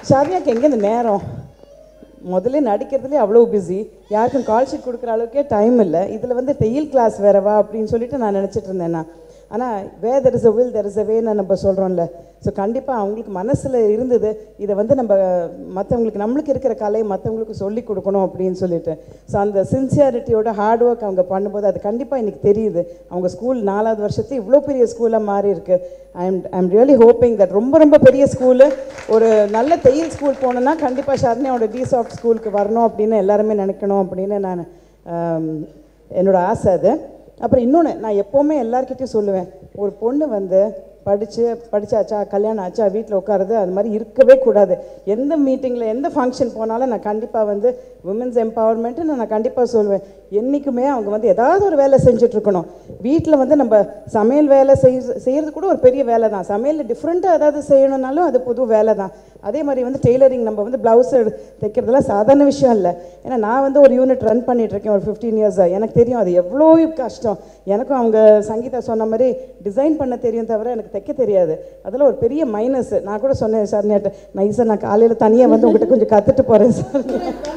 ஷாவியாக்கு எங்கே இந்த நேரம் முதல்ல நடிக்கிறதுலே அவ்வளோ பிஸி யாருக்கும் கால் ஷீட் கொடுக்குற அளவுக்கே டைம் இல்லை இதில் வந்து தெயில் கிளாஸ் வேறவா அப்படின்னு சொல்லிட்டு நான் நினச்சிட்டு இருந்தேன் நான் ஆனால் way there is a will there is a வேன்னு நம்ம சொல்கிறோம்ல ஸோ கண்டிப்பாக அவங்களுக்கு மனசில் இருந்தது இதை வந்து நம்ம மற்றவங்களுக்கு நம்மளுக்கு இருக்கிற கலையை மற்றவங்களுக்கு சொல்லி கொடுக்கணும் அப்படின்னு சொல்லிட்டு ஸோ அந்த சின்சியாரிட்டியோட ஹார்ட் ஒர்க் அவங்க பண்ணும்போது அது கண்டிப்பாக எனக்கு தெரியுது அவங்க ஸ்கூல் நாலாவது வருஷத்துல இவ்வளோ பெரிய ஸ்கூலாக மாறி இருக்கு I am I am really hoping that ரொம்ப ரொம்ப பெரிய ஸ்கூலு ஒரு நல்ல தையல் ஸ்கூல் போனோன்னா கண்டிப்பாக ஷர்னியாவோட டி சாஃப்ட் ஸ்கூலுக்கு வரணும் அப்படின்னு எல்லாருமே நினைக்கணும் அப்படின்னு நான் ஆம், என்னோட ஆசை அது அப்புறம் இன்னொன்று நான் எப்போவுமே எல்லார்கிட்டயும் சொல்லுவேன் ஒரு பொண்ணு வந்து படித்து படிச்சாச்சா கல்யாணம் ஆச்சா வீட்டில் உட்காருது அது மாதிரி இருக்கவே கூடாது எந்த மீட்டிங்கில் எந்த ஃபங்க்ஷன் போனாலும் நான் கண்டிப்பாக வந்து உமன்ஸ் எம்பவர்மெண்ட்டு நான் கண்டிப்பாக சொல்லுவேன் என்றைக்குமே அவங்க வந்து ஏதாவது ஒரு வேலை செஞ்சுட்டு இருக்கணும் வீட்டில் வந்து நம்ம சமையல் வேலை செய் செய்கிறது கூட ஒரு பெரிய வேலை தான் சமையலில் டிஃப்ரெண்ட்டாக ஏதாவது செய்யணும்னாலும் அது புது வேலை தான் அதே மாதிரி வந்து டெய்லரிங் நம்ம வந்து ப்ளவுஸ் தைக்கிறதுலாம் சாதாரண விஷயம் இல்லை ஏன்னா நான் வந்து ஒரு யூனிட் ரன் பண்ணிட்டு இருக்கேன் ஒரு ஃபிஃப்டீன் இயர்ஸாக எனக்கு தெரியும் அது எவ்வளோ கஷ்டம் எனக்கும் அவங்க சங்கீதா சொன்ன மாதிரி டிசைன் பண்ண தெரியும் தவிர எனக்கு தைக்க தெரியாது அதில் ஒரு பெரிய மைனஸ் நான் கூட சொன்னேன் சார் நேற்று நைஸாக நான் காலையில் தனியாக வந்து உங்கள்கிட்ட கொஞ்சம் கற்றுட்டு போகிறேன் சார்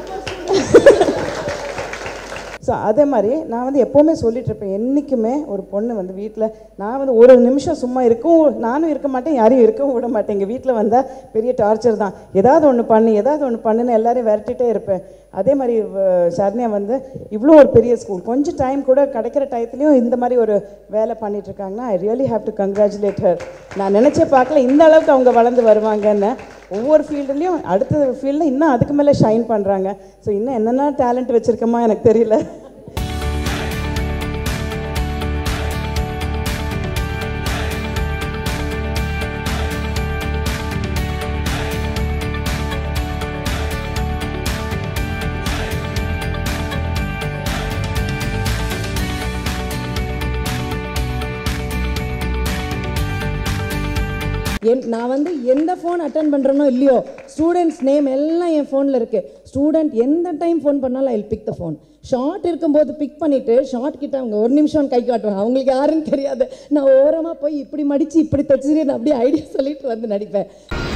ஸோ அதே மாதிரி நான் வந்து எப்போவுமே சொல்லிட்டு இருப்பேன் என்றைக்குமே ஒரு பொண்ணு வந்து வீட்டில் நான் வந்து ஒரு நிமிஷம் சும்மா இருக்கவும் நானும் இருக்க மாட்டேன் யாரையும் இருக்கவும் விட மாட்டேன் எங்கள் வீட்டில் வந்தால் பெரிய டார்ச்சர் தான் ஏதாவது ஒன்று பண்ணு ஏதாவது ஒன்று பண்ணுன்னு எல்லாரையும் விரட்டிகிட்டே இருப்பேன் அதே மாதிரி வ- சரண்யா வந்து இவ்வளோ ஒரு பெரிய ஸ்கூல் கொஞ்சம் டைம் கூட கிடைக்கிற டயத்துலையும் இந்த மாதிரி ஒரு வேலை பண்ணிட்டு இருக்காங்கன்னா I really have to congratulate her நான் நினச்சே பார்க்கல இந்த அளவுக்கு அவங்க வளர்ந்து வருவாங்கன்னு ஒவ்வொரு ஃபீல்டுலேயும் அடுத்த ஃபீல்டில் இன்னும் அதுக்கு மேலே ஷைன் பண்ணுறாங்க ஸோ இன்னும் என்னென்ன டேலண்ட் வச்சுருக்கோமா எனக்கு தெரியல என் நான் வந்து எந்த ஃபோன் அட்டன் பண்ணுறேனோ இல்லையோ ஸ்டூடெண்ட்ஸ் நேம் எல்லாம் என் ஃபோனில் இருக்குது ஸ்டூடெண்ட் எந்த டைம் ஃபோன் பண்ணாலும் I pick the phone short இருக்கும்போது பிக் பண்ணிவிட்டு ஷார்ட் கிட்ட அவங்க ஒரு நிமிஷம் கை காட்டுவாங்க அவங்களுக்கு யாருன்னு தெரியாது நான் ஓரமாக போய் இப்படி மடித்து இப்படி தைச்சிட்டு நான் அப்படியே ஐடியா சொல்லிட்டு வந்து நடிப்பேன்